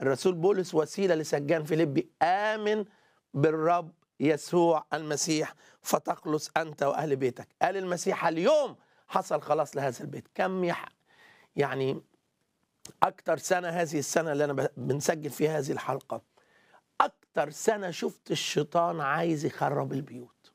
الرسول بولس وسيله لسجان فيليبي امن بالرب يسوع المسيح فتخلص انت واهل بيتك قال المسيح اليوم حصل خلاص لهذا البيت كم يح يعني اكتر سنه هذه السنه اللي انا ب- بنسجل فيها هذه الحلقه اكتر سنه شفت الشيطان عايز يخرب البيوت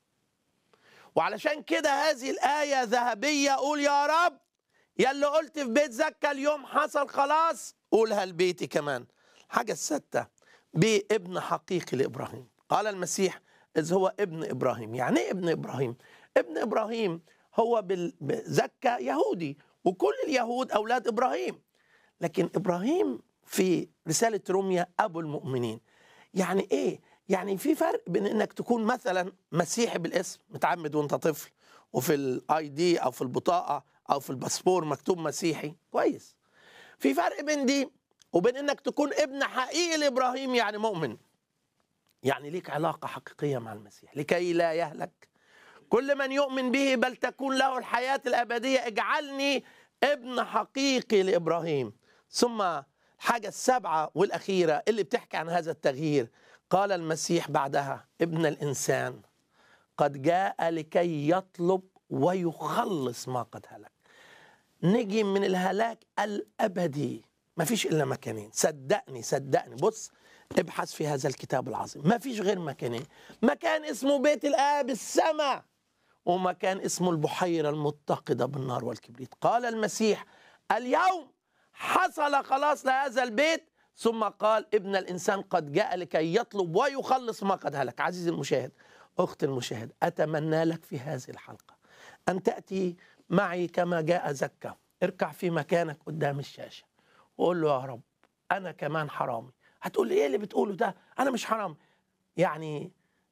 وعلشان كده هذه الايه ذهبيه قول يا رب يا اللي قلت في بيت زكا اليوم حصل خلاص قولها لبيتي كمان حاجه السته بابن حقيقي لابراهيم قال المسيح اذ هو ابن ابراهيم يعني ايه ابن ابراهيم ابن ابراهيم هو بال- بزكا يهودي وكل اليهود اولاد ابراهيم لكن ابراهيم في رساله روميا ابو المؤمنين يعني ايه يعني في فرق بين انك تكون مثلا مسيحي بالاسم متعمد وانت طفل وفي الاي دي او في البطاقه او في الباسبور مكتوب مسيحي كويس في فرق بين دي وبين انك تكون ابن حقيقي لابراهيم يعني مؤمن يعني ليك علاقه حقيقيه مع المسيح لكي لا يهلك كل من يؤمن به بل تكون له الحياه الابديه اجعلني ابن حقيقي لابراهيم ثم الحاجه السابعه والاخيره اللي بتحكي عن هذا التغيير قال المسيح بعدها ابن الانسان قد جاء لكي يطلب ويخلص ما قد هلك نجي من الهلاك الابدي ما فيش الا مكانين صدقني صدقني بص ابحث في هذا الكتاب العظيم ما فيش غير مكانين مكان اسمه بيت الاب السماء ومكان اسمه البحيره المتقده بالنار والكبريت قال المسيح اليوم حصل خلاص لهذا البيت ثم قال ابن الانسان قد جاء لكي يطلب ويخلص ما قد هلك عزيزي المشاهد اخت المشاهد اتمنى لك في هذه الحلقه ان تاتي معي كما جاء زكا اركع في مكانك قدام الشاشه وقول له يا رب انا كمان حرامي هتقول لي ايه اللي بتقوله ده انا مش حرام يعني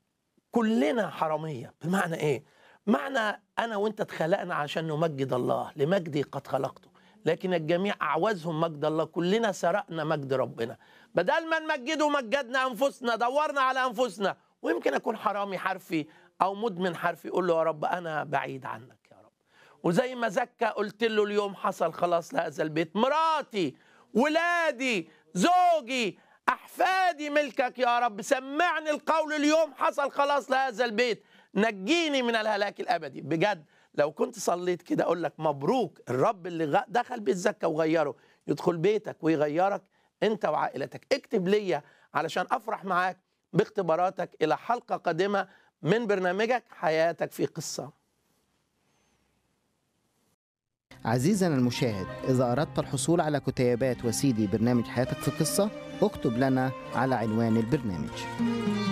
كلنا حراميه بمعنى ايه معنى انا وانت اتخلقنا عشان نمجد الله لمجدي قد خلقته لكن الجميع اعوزهم مجد الله كلنا سرقنا مجد ربنا بدل ما نمجده مجدنا انفسنا دورنا على انفسنا ويمكن اكون حرامي حرفي او مدمن حرفي قول له يا رب انا بعيد عنك يا رب وزي ما زكى قلت له اليوم حصل خلاص لهذا البيت مراتي ولادي زوجي احفادي ملكك يا رب سمعني القول اليوم حصل خلاص لهذا البيت نجيني من الهلاك الابدي بجد لو كنت صليت كده اقول لك مبروك الرب اللي غ- دخل بيت زكا وغيره يدخل بيتك ويغيرك انت وعائلتك اكتب ليا علشان افرح معاك باختباراتك الى حلقه قادمه من برنامجك حياتك في قصه عزيزنا المشاهد إذا أردت الحصول على كتيبات وسيدي برنامج حياتك في قصة اكتب لنا على عنوان البرنامج